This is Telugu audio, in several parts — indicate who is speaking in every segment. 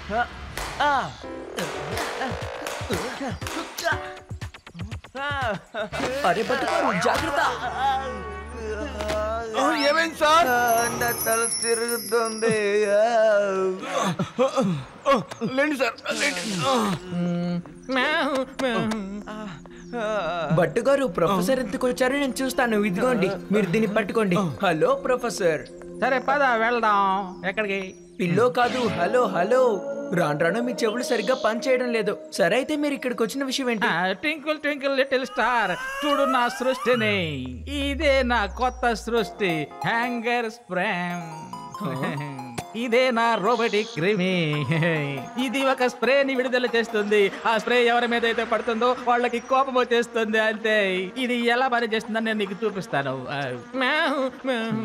Speaker 1: ఆ.
Speaker 2: అరే బతుకారు జాగ్రత్త
Speaker 1: ఏమైంది సార్ నా తల తిరుగుతుంది లేండి సార్ లేండి
Speaker 2: బట్టుగారు ప్రొఫెసర్ ఎందుకు వచ్చారో నేను చూస్తాను ఇదిగోండి మీరు దీన్ని పట్టుకోండి హలో ప్రొఫెసర్
Speaker 3: సరే పద వెళ్దాం ఎక్కడికి
Speaker 2: పిల్లో కాదు హలో హలో రాను రాను మీ చెవులు సరిగ్గా పని చేయడం లేదు సరే అయితే మీరు ఇక్కడికి వచ్చిన విషయం ఏంటి
Speaker 3: ట్వింకిల్ ట్వింకిల్ లిటిల్ స్టార్ చూడు నా సృష్టిని ఇదే నా కొత్త సృష్టి హ్యాంగర్ స్ప్రేమ్ ఇదే నా రోబోటిక్ క్రిమి ఇది ఒక స్ప్రేని విడుదల చేస్తుంది ఆ స్ప్రే ఎవరి మీద అయితే పడుతుందో వాళ్ళకి కోపం వచ్చేస్తుంది అంతే ఇది ఎలా పని చేస్తుందని నేను నీకు చూపిస్తాను మ్యావ్, మ్యావ్.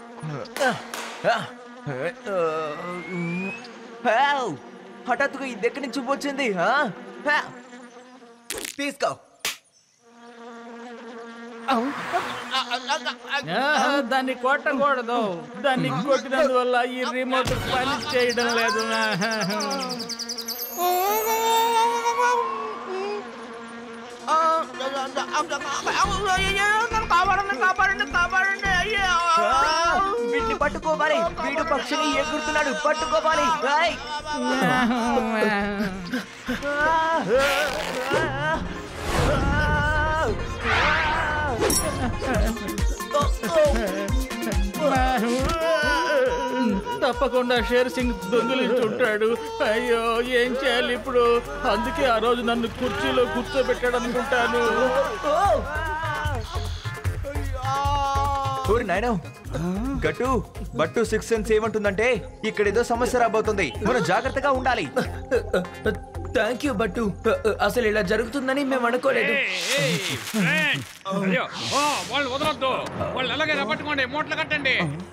Speaker 1: హేవ్! హఠాత్తుగా ఇది ఎక్కడి నుంచి వచ్చింది ఆ? హే! తీసుకో
Speaker 3: ఆహా, దాన్ని కొట్టకూడదు దాన్ని కొట్టినందువల్ల ఈ రిమోట్ పని చేయడం లేదు
Speaker 1: వీటిని పట్టుకోవాలి వీడు పక్షిని ఎగురుతున్నాడు పట్టుకోవాలి రాయ్!
Speaker 3: తప్పకుండా షేర్ సింగ్ దొంగిలించుంటాడు అయ్యో ఏం చేయాలి ఇప్పుడు అందుకే ఆ రోజు నన్ను కుర్చీలో కూర్చోబెట్టాడు అనుకుంటాను
Speaker 1: ఊరి నాయన గట్టు బట్టు సిక్స్ సెన్స్ ఏమంటుందంటే ఇక్కడ ఏదో సమస్య రాబోతుంది మనం జాగ్రత్తగా ఉండాలి
Speaker 2: థ్యాంక్ యూ బట్టు అసలు ఇలా జరుగుతుందని మేము అనుకోలేదు
Speaker 4: అయ్యో, ఓ, వాళ్ళు వదలొద్దు వాళ్ళు ఎలాగైనా పట్టుకోండి మూటలు కట్టండి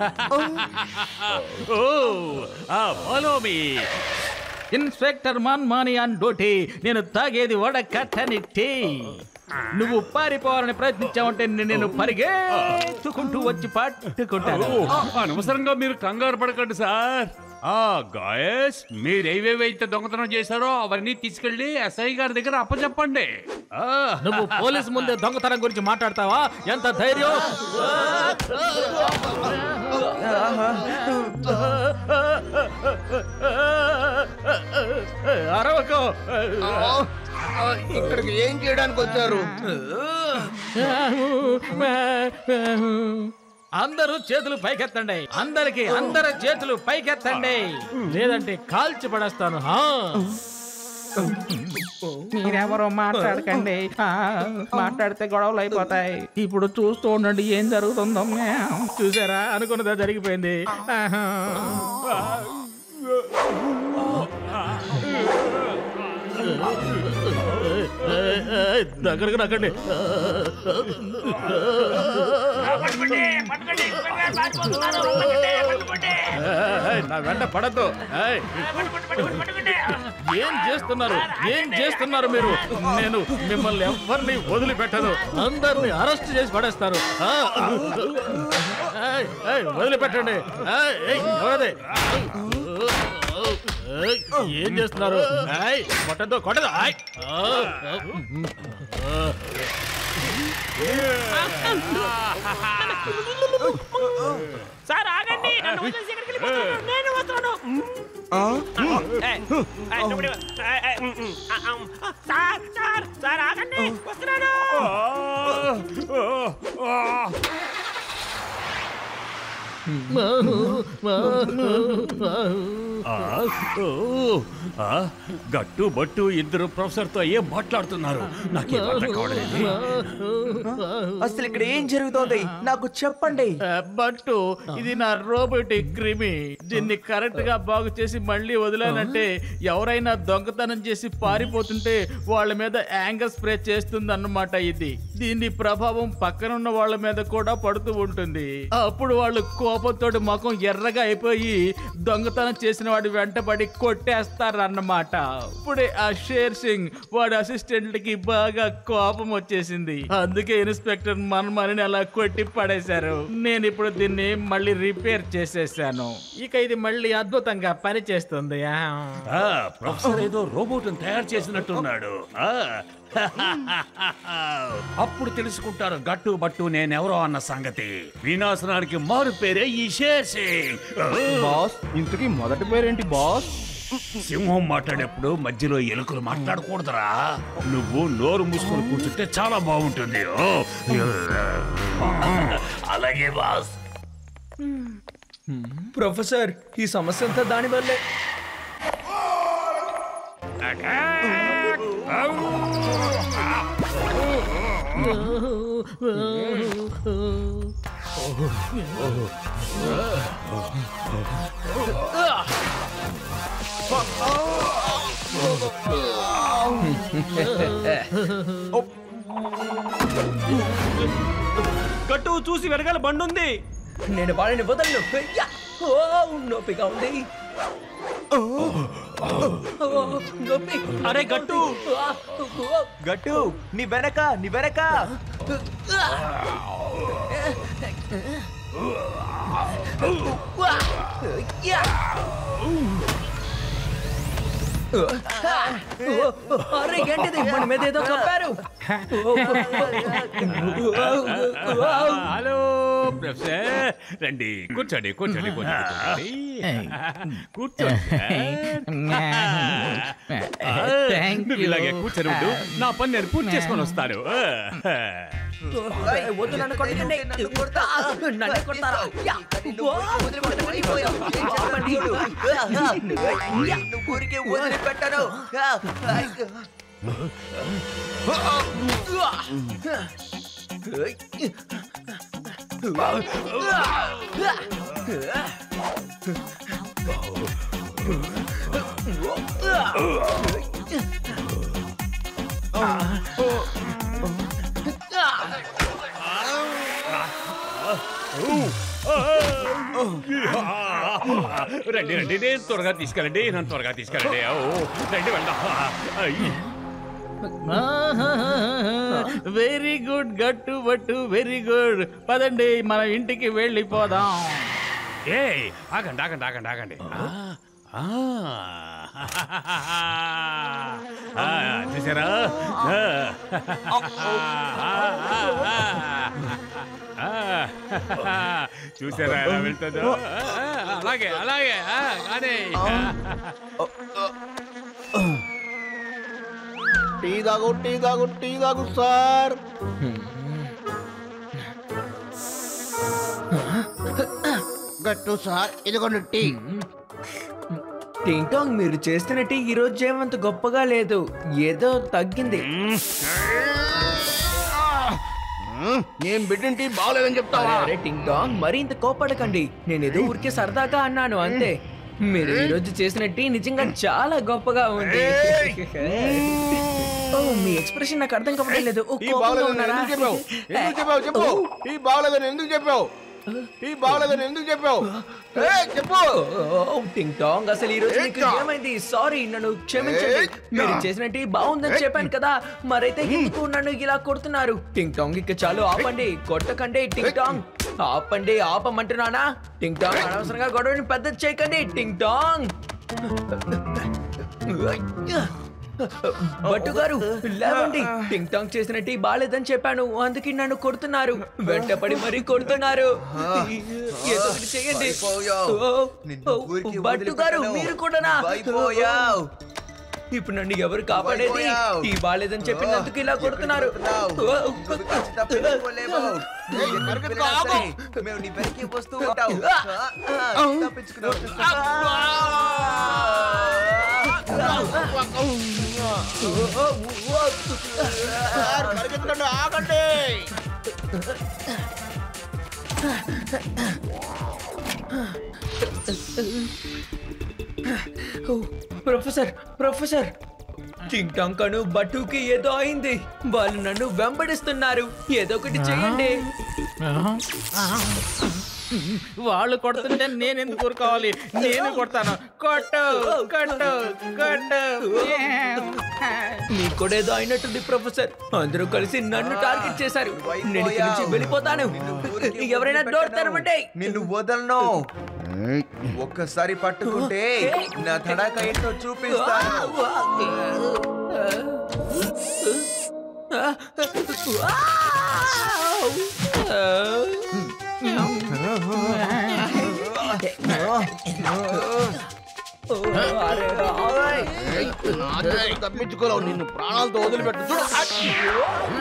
Speaker 4: ఓ ఫాలో మీ
Speaker 3: ఇన్స్పెక్టర్ మాన్ మాని ఆన్ డ్యూటీ నేను తాగేది వడ కట్టని టీ నువ్వు పారిపోవాలని ప్రయత్నించావంటే నేను- నేను పరిగెత్తుకుంటూ వచ్చి పట్టుకుంటాను
Speaker 4: అనవసరంగా మీరు కంగారు పడకండి సార్ ఆ గాయస్ మీరు ఏవేవైతే దొంగతనం చేశారో అవన్నీ తీసుకెళ్లి ఎస్ఐ గారి దగ్గర అప్పచెప్పండి ఆ,
Speaker 3: నువ్వు పోలీస్ ముందే దొంగతనం గురించి మాట్లాడతావా ఎంత ధైర్యం అరవకు
Speaker 1: ఇక్కడికి ఏం చేయడానికి వచ్చారు
Speaker 3: అందరూ చేతులు పైకెత్తండి అందరికి అందరి చేతులు పైకెత్తండి లేదంటే కాల్చి పడేస్తాను హా. మీరెవరో మాట్లాడకండి ఆ, మాట్లాడితే గొడవలు అయిపోతాయి ఇప్పుడు చూస్తూ ఉండండి ఏం జరుగుతుందో మ్యావ్. చూసారా అనుకున్నదా జరిగిపోయింది ఆహా. దగ్గరకు నక్కండి ఏయ్, నా వెంట పడద్దు ఏయ్. ఏం చేస్తున్నారు ఏం చేస్తున్నారు మీరు నేను మిమ్మల్ని ఎవరిని వదిలిపెట్టను అందరిని అరెస్ట్ చేసి పడేస్తారు ఆ. ఏయ్, ఏయ్, వదిలిపెట్టండి ఏయ్, ఏయ్, ఎవరది ఏయ్, ఏం చేస్తున్నారు ఏయ్, కొట్టద్దు కొట్టదు ఏయ్. ఆ.
Speaker 5: సార్ ఆగండి నన్ను వదిలేసి ఎక్కడికి వెళ్ళిపోతున్నారు? నేను వస్తున్నాను ఏయ్, ఏయ్, నువ్వు ఇవ్వు. ఏయ్, ఏయ్, ఉమ్, ఉమ్, ఆ, ఆ, ఉమ్. సార్ సార్ సార్ ఆగండి వస్తున్నాను
Speaker 4: ఆ, ఓ, ఆ, గట్టు బట్టు ఇద్దరు ప్రొఫెసర్ తో ఏం మాట్లాడుతున్నారు నాకేం అర్థం కావడలేదు
Speaker 1: అసలు ఇక్కడ ఏం జరుగుతోంది నాకు చెప్పండి
Speaker 3: బట్టు ఇది నా రోబోటిక్ క్రిమి దీన్ని కరెక్ట్ గా బాగు చేసి మళ్ళీ వదిలానంటే ఎవరైనా దొంగతనం చేసి పారిపోతుంటే వాళ్ళ మీద యాంగర్ స్ప్రే చేస్తుంది అన్నమాట ఇది దీని ప్రభావం పక్కనున్న వాళ్ళ మీద కూడా పడుతూ ఉంటుంది అప్పుడు వాళ్ళు కోపంతో ముఖం ఎర్రగా అయిపోయి దొంగతనం చేసిన కావాల్సిన వాడి వెంటబడి కొట్టేస్తారన్నమాట ఇప్పుడే ఆ షేర్ సింగ్ వాడి అసిస్టెంట్ కి బాగా కోపం వచ్చేసింది అందుకే ఇన్స్పెక్టర్ మన్మని అలా కొట్టి పడేశారు నేను ఇప్పుడు దీన్ని మళ్ళీ రిపేర్ చేసేసాను ఇక ఇది మళ్ళీ అద్భుతంగా పనిచేస్తుంది ఆ.
Speaker 4: ఆ, ప్రొఫెసర్ ఏదో రోబోట్ తయారు చేసినట్టున్నాడు ఆ. అప్పుడు తెలుసుకుంటారు గట్టు బట్టు నేనెవరో అన్న సంగతి వినాశనానికి మారు పేరే ఈ షేర్ సింగ్
Speaker 6: బాస్ ఇంతకీ మొదటి పేరేంటి బాస్
Speaker 4: సింహం మాట్లాడేప్పుడు మధ్యలో ఎలుకలు మాట్లాడకూడదురా నువ్వు నోరు మూసుకొని కూర్చుంటే చాలా బాగుంటుంది ఓ. అలాగే బాస్
Speaker 2: ప్రొఫెసర్ ఈ సమస్య అంతా దాని వల్లే
Speaker 5: గట్టు చూసి వెనకాల బండి ఉంది
Speaker 2: నేను వాళ్ళని వదలను అయ్యా! ఓ, నొప్పిగా ఉంది ఓ, నొప్పి
Speaker 5: అరే గట్టు
Speaker 2: ఆ, ఓ,
Speaker 1: గట్టు నీ వెనక నీ వెనక
Speaker 2: యా! ఓ, అరే ఏంటిది మన మీద ఏదో కప్పారు
Speaker 4: హలో ప్రొఫెసర్ రండి కూర్చోండి కూర్చోండి కూర్చోండి కూర్చోండి
Speaker 3: Thank
Speaker 4: నువ్వు
Speaker 3: you.
Speaker 4: ఇలాగే కూర్చొని ఉండు. నా పని నేను పూర్తి చేసుకొని వస్తాను
Speaker 2: వద్దు నన్ను కొట్టకండి నన్ను కొడతారా యా! ఓ, ఆపండి. యా!
Speaker 1: ఊరికే వదిలిపెట్టను
Speaker 4: రండి రండి నేను త్వరగా తీసుకెళ్ళండి నన్ను త్వరగా తీసుకెళ్ళండి ఓ రండి వెళ్దాం అయ్యి.
Speaker 3: వెరీ గుడ్ గట్టు బట్టు వెరీ గుడ్ పదండి మన ఇంటికి వెళ్ళిపోదాం
Speaker 4: ఏయ్ ఆగండి ఆగండి ఆగండి ఆగండి ఆ, ఆ. ఆ, చూసారా ఆ. ఆ, చూసారా ఎలా వెళ్తుందో ఆ, అలాగే అలాగే ఆ, కానీ
Speaker 6: టీ తాగు టీ తాగు టీ తాగు సార్ గట్టు సార్ ఇదిగోండి టీ
Speaker 2: టింగ్ టాంగ్ మీరు చేస్తున్న టీ ఈ రోజు ఏమంత గొప్పగా లేదు ఏదో తగ్గింది
Speaker 6: మ్మ్, నేను పెట్టిన టీ బాగలేదని చెప్తావా
Speaker 2: అరే టింగ్ టాంగ్ మరి ఇంత కోపడకండి నేను ఏదో ఊరికే సరదాగా అన్నాను అంతే మీరు ఈ రోజు చేసిన టీ నిజంగా చాలా గొప్పగా ఉంది ఓ మీ ఎక్స్ప్రెషన్ నాకు అర్థం కావట్లేదు ఓ,
Speaker 6: టీ
Speaker 2: కోపంగా
Speaker 6: బాగలేదని
Speaker 2: ఉన్నారా?
Speaker 6: ఎందుకు చెప్పావు ఎందుకు చెప్పావు చెప్పు టీ బాగలేదని ఎందుకు చెప్పావు టీ బాగలేదని ఎందుకు చెప్పావు ఏ చెప్పు
Speaker 2: ఓ, టింగ్ టాంగ్ అసలు ఈ రోజు మీకు
Speaker 6: ఏంటా?
Speaker 2: ఏమైంది సారీ నన్ను క్షమించండి
Speaker 6: ఏంటా?
Speaker 2: మీరు చేసిన టీ బాగుందని చెప్పాను కదా మరైతే ఎందుకు నన్ను ఇలా కొడుతున్నారు టింగ్ టాంగ్ ఇక చాలు ఆపండి కొట్టకండి టింగ్ టాంగ్ ఆపండి ఆపమంటున్నానా టింగ్ టాంగ్ అనవసరంగా గొడవని పెద్ద చేయకండి టింగ్ టాంగ్ బట్టు గారు లేవండి టింగ్ టాంగ్ చేసిన టీ బాగాలేదని చెప్పాను అందుకే నన్ను కొడుతున్నారు వెంటపడి మరీ కొడుతున్నారు ఏదో ఒకటి చేయండి ఓ, ఓ, బట్టు గారు మీరు కూడానా
Speaker 1: అయిపోయావు
Speaker 2: ఇప్పుడు నన్ను ఎవరు కాపాడేది
Speaker 1: అయిపోయావు.
Speaker 2: టీ బాగాలేదని చెప్పినందుకు ఇలా కొడుతున్నారు ఓ,
Speaker 1: మేము నీ వెనక్కి వస్తూ ఉంటావు తప్పించుకున్నావు
Speaker 6: సార్ పరిగెత్తకండి ఆగండి
Speaker 2: ఓ, ప్రొఫెసర్ ప్రొఫెసర్ టింగ్ టాంగ్ కను బట్టుకి ఏదో అయింది వాళ్ళు నన్ను వెంబడిస్తున్నారు ఏదో ఒకటి చేయండి
Speaker 3: వాళ్ళు కొడుతుంటే నేను ఎందుకు ఊరుకోవాలి నేను కొడతాను కొట్టు కొట్టు కొట్టు
Speaker 2: మీకు కూడా ఏదో అయినట్టుంది ప్రొఫెసర్ అందరూ కలిసి నన్ను టార్గెట్ చేశారు నేను ఇక్కడి నుంచి వెళ్ళిపోతాను ఎవరైనా డోర్ తెరవండి
Speaker 1: నిన్ను వదలను ఒక్కసారి పట్టుకుంటే నా తడాక ఏంటో చూపిస్తాను
Speaker 6: నా చేతులు తప్పించుకోలేవు నిన్ను ప్రాణాలతో వదిలిపెట్టు చూడు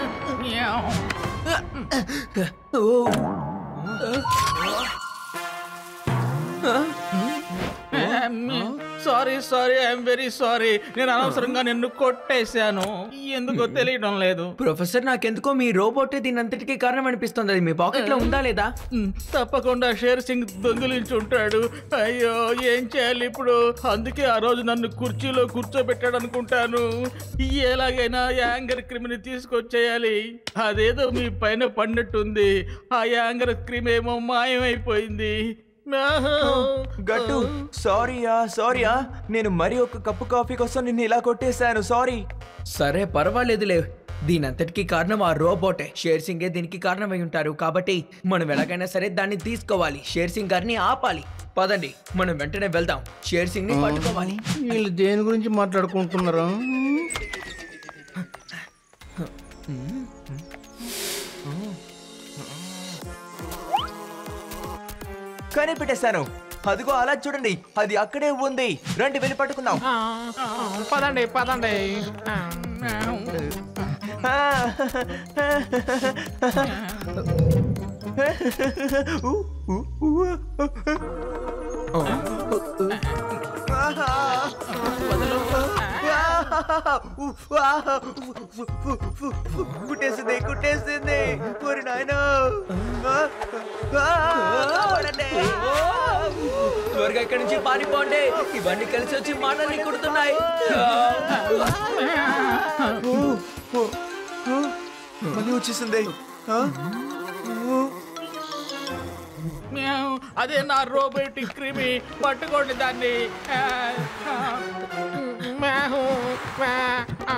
Speaker 3: sorry sorry I'm very sorry నేను అనవసరంగా నిన్ను కొట్టేశాను ఎందుకో తెలియడం లేదు
Speaker 2: ప్రొఫెసర్ నాకెందుకో మీ రోబోటే దీని అంతటికీ కారణం అనిపిస్తుంది అది మీ పాకెట్ లో ఉందా లేదా
Speaker 3: ఉమ్, తప్పకుండా షేర్ సింగ్ దొంగిలించి ఉంటాడు అయ్యో ఏం చేయాలి ఇప్పుడు అందుకే ఆ రోజు నన్ను కుర్చీలో కూర్చోబెట్టాడు అనుకుంటాను ఎలాగైనా యాంగర్ క్రిమిని తీసుకొచ్చేయాలి అదేదో మీ పైన పడినట్టుంది ఆ యాంగర్ క్రిమ్ ఏమో మాయమైపోయింది
Speaker 1: గట్టు సారీయా సారీయా నేను మరి ఒక కప్పు కాఫీ కోసం నిన్ను ఇలా కొట్టేశాను సారీ
Speaker 2: సరే పర్వాలేదులే దీని అంతటికీ కారణం ఆ రోబోటే షేర్ సింగే దీనికి కారణమై ఉంటారు కాబట్టి మనం ఎలాగైనా సరే దాన్ని తీసుకోవాలి షేర్ సింగ్ గారిని ఆపాలి పదండి మనం వెంటనే వెళ్దాం షేర్ సింగ్ ని పట్టుకోవాలి
Speaker 6: వీళ్ళు దేని గురించి మాట్లాడుకుంటున్నారు
Speaker 1: కనిపెట్టేశాను అదిగో అలా చూడండి అది అక్కడే ఉంది రండి వెళ్ళి పట్టుకుందాం
Speaker 3: ఆ, ఆ, పదండి పదండి
Speaker 1: కుట్టేసింది కుట్టేసింది ఓరి నాయనో
Speaker 2: త్వరగా ఇక్కడి నుంచి పారిపోండి ఇవన్నీ కలిసి వచ్చి మనల్ని కుడుతున్నాయి
Speaker 1: మళ్ళీ వచ్చేసింది ఆ?
Speaker 3: మ్యావ్. అదే నా రోబోటిక్ క్రిమి పట్టుకోండి దాన్ని ఆ, ఆ. మ్యావ్. మ్యా. ఆ.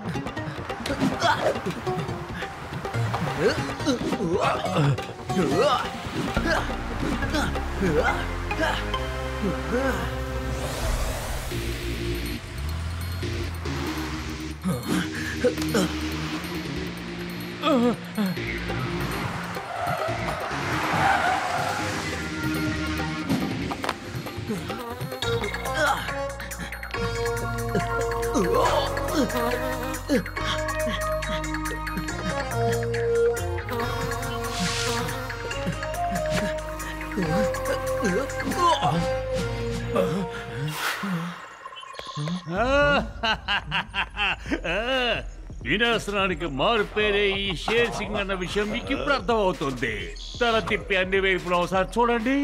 Speaker 4: వినాశనానికి మారు పేరే ఈ షేర్ సింగ్ అన్న విషయం మీకు ఇప్పుడు అర్థమవుతుంది తల తిప్పి అన్ని వైపులా ఒకసారి చూడండి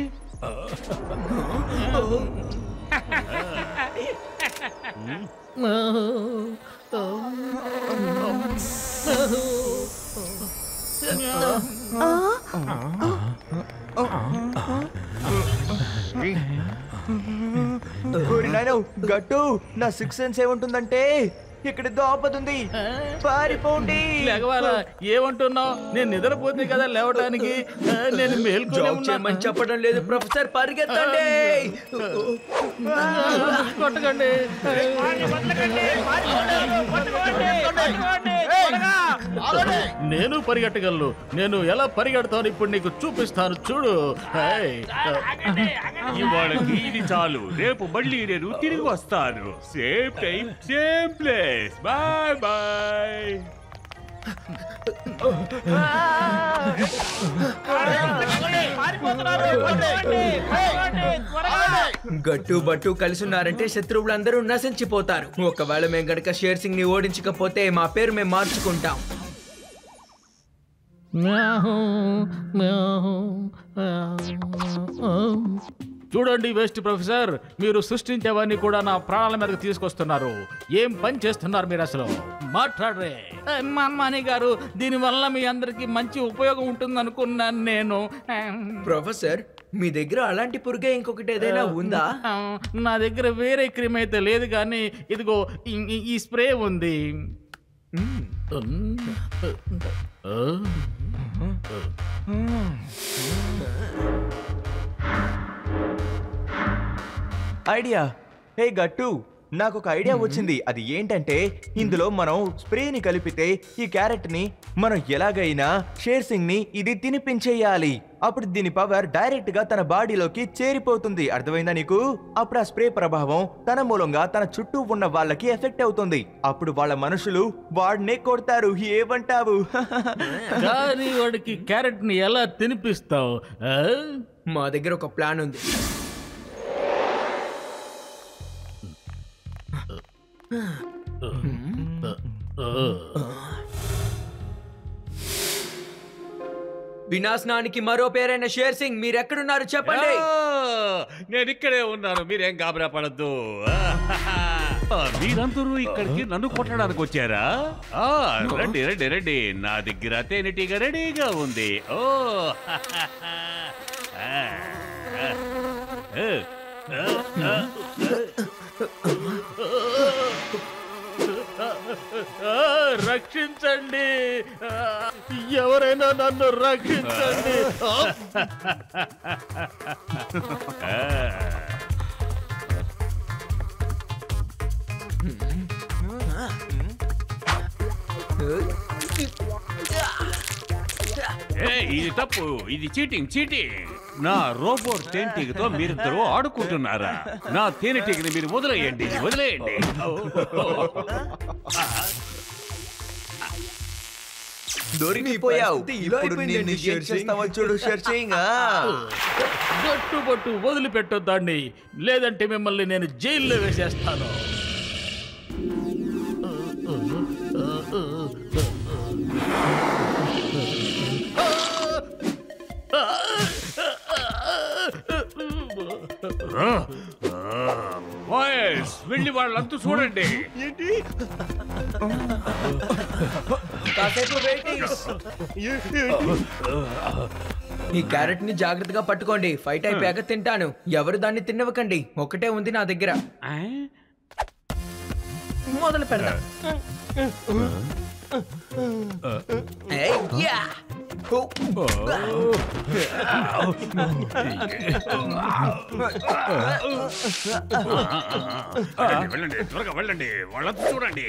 Speaker 1: ఓరి నాయనో గట్టు నా సిక్స్ సెన్స్ ఏముంటుందంటే ఇక్కడ దోపదుంది పారిపోండి
Speaker 3: లేకవాలా ఏమంటున్నావు నేను నిద్రపోతే కదా లేవడానికి ఆ, నేను మేల్కొని
Speaker 2: జాబ్ చేయమని చెప్పడం లేదు ప్రొఫెసర్ పరిగెత్తండి
Speaker 3: కొట్టకండి నేను పరిగెట్టగలను నేను ఎలా పరిగెడతాను ఇప్పుడు నీకు చూపిస్తాను చూడు హేయ్.
Speaker 4: ఇవాళకి ఇది చాలు రేపు మళ్ళీ నేను తిరిగి వస్తాను same time same place bye bye
Speaker 2: గట్టు బట్టు కలిసి ఉన్నారంటే శత్రువులందరూ నశించిపోతారు ఒకవేళ మేము గనక షేర్ సింగ్ ని ఓడించకపోతే మా పేరు మేము మార్చుకుంటాం
Speaker 3: మ్యావ్, మ్యావ్, మ్యావ్. చూడండి వేస్ట్ ప్రొఫెసర్ మీరు సృష్టించేవన్నీ కూడా నా ప్రాణాల మీదకి తీసుకొస్తున్నారు ఏం పని చేస్తున్నారు మీరు అసలు మాట్లాడరే ఏ, మన్మాని గారు దీనివల్ల మీ అందరికి మంచి ఉపయోగం ఉంటుంది అనుకున్నాను నేను
Speaker 2: ప్రొఫెసర్ మీ దగ్గర అలాంటి పురుగే ఇంకొకటి ఏదైనా ఉందా
Speaker 3: ఆ, నా దగ్గర వేరే క్రీమ్ అయితే లేదు కానీ ఇదిగో ఈ- ఈ- ఈ స్ప్రే ఉంది
Speaker 1: ఐడియా హే గట్టు నాకు ఒక ఐడియా వచ్చింది అది ఏంటంటే ఇందులో మనం స్ప్రేని కలిపితే ఈ క్యారెట్ ని మనం ఎలాగైనా షేర్ సింగ్ ని ఇది తినిపించేయాలి అప్పుడు దీని పవర్ డైరెక్ట్ గా తన బాడీలోకి చేరిపోతుంది అర్థమైందా నీకు అప్పుడు ఆ స్ప్రే ప్రభావం తన మూలంగా తన చుట్టూ ఉన్న వాళ్ళకి ఎఫెక్ట్ అవుతుంది అప్పుడు వాళ్ళ మనుషులు వాడినే కొడతారు ఏమంటావు
Speaker 3: కానీ వాడికి క్యారెట్ ని ఎలా తినిపిస్తావు ఆ?
Speaker 2: మా దగ్గర ఒక ప్లాన్ ఉంది వినాశనానికి మరో పేరైన షేర్ సింగ్ మీరు ఎక్కడున్నారు చెప్పండి
Speaker 4: ఆ, నేను ఇక్కడే ఉన్నాను మీరేం గాబరా పడద్దు మీరందరూ ఇక్కడికి నన్ను కొట్టడానికి వచ్చారా ఆ, రండి రండి రండి నా దగ్గర తేనెటీగ రెడీగా ఉంది ఓ ఆ, ఆ, ఆ, ఆ,
Speaker 3: ఆ, రక్షించండి ఆ, ఎవరైనా నన్ను రక్షించండి ఆ,
Speaker 4: ఆ. ఏ, ఇది తప్పు ఇది చీటింగ్ చీటింగ్ నా రోబోట్ తేనెటీగతో మీరిద్దరూ ఆడుకుంటున్నారా నా తేనెటీగని మీరు వదిలేయండి వదిలేయండి
Speaker 1: దొరికిపోయావు
Speaker 2: పరిస్థితి ఇలా
Speaker 1: ఇప్పుడు
Speaker 2: అయిపోయిందండి,
Speaker 1: నిన్ను ఏం
Speaker 2: షేర్ సింగ్.
Speaker 1: చేస్తావో చూడు షేర్ సింగ్ ఆ.
Speaker 3: గట్టుబట్టు వదిలిపెట్టొద్దండి లేదంటే మిమ్మల్ని నేను జైల్లో వేసేస్తాను
Speaker 4: బాయ్స్ వెళ్ళి వాళ్ళంతా చూడండి
Speaker 2: కాసేపు వెయిటింగ్ ఈ క్యారెట్ ని జాగ్రత్తగా పట్టుకోండి ఫైట్ అయిపోయాక తింటాను ఎవరు దాన్ని తిన్నవకండి ఒకటే ఉంది నా దగ్గర
Speaker 4: ఆ?
Speaker 2: మొదలు పెడదాం ఏయ్, యా! హో!
Speaker 4: వెళ్ళండి, వెళ్ళండి త్వరగా వెళ్ళండి వాళ్ళంతా చూడండి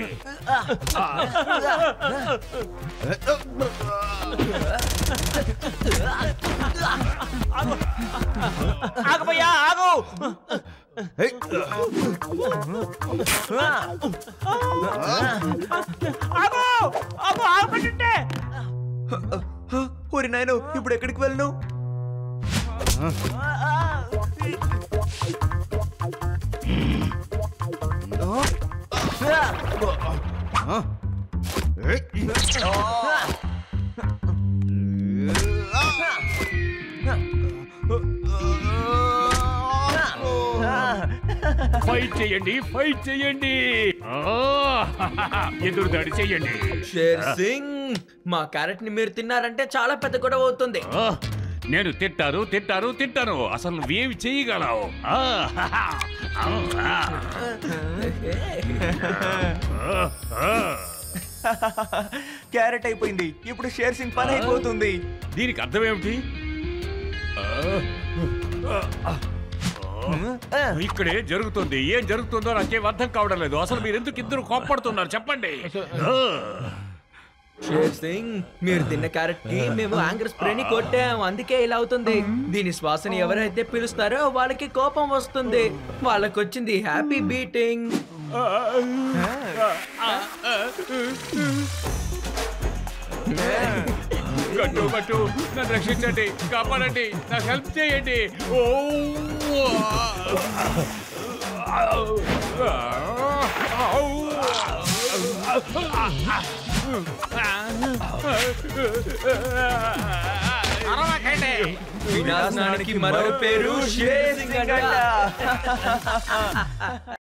Speaker 5: ఆగబోయా ఆగు ఆగు ఆగు ఆగమంటుంటే
Speaker 1: ఓరి నాయను ఇప్పుడు ఎక్కడికి వెళ్ళను
Speaker 4: ఫైట్ చేయండి ఫైట్ చేయండి ఆ, ఎదురు దాడి చేయండి
Speaker 2: షేర్ సింగ్ మా క్యారెట్ ని మీరు తిన్నారంటే చాలా పెద్ద గొడవ అవుతుంది
Speaker 4: ఆ, నేను తింటారు తింటారు తింటాను అసలు ఏమి చేయగలవు ఆ, ఆ, ఆ. ఆ, ఆ.
Speaker 1: క్యారెట్ అయిపోయింది ఇప్పుడు షేర్ సింగ్ పని అయిపోతుంది
Speaker 4: దీనికి అర్థం ఏమిటి ఆ, ఆ, ఆ. ఇక్కడే జరుగుతుంది ఏం జరుగుతుందో నాకేం అర్థం కావడం లేదు అసలు మీరు ఎందుకు ఇద్దరు కోప్పడుతున్నారు చెప్పండి ఆ.
Speaker 2: షేర్ సింగ్ మీరు తిన్న క్యారెట్ కి మేము యాంగర్ స్ప్రేని కొట్టాం అందుకే ఇలా అవుతుంది దీని శ్వాసని ఎవరైతే పిలుస్తారో వాళ్ళకి కోపం వస్తుంది వాళ్ళకి వచ్చింది హ్యాపీ బీటింగ్
Speaker 4: గట్టు గట్టు నన్ను రక్షించండి కాపాడండి నాకు హెల్ప్ చేయండి ఓ
Speaker 3: అరవకండి
Speaker 2: వినాశనానికి మరో పేరు షేర్ సింగ్ అంట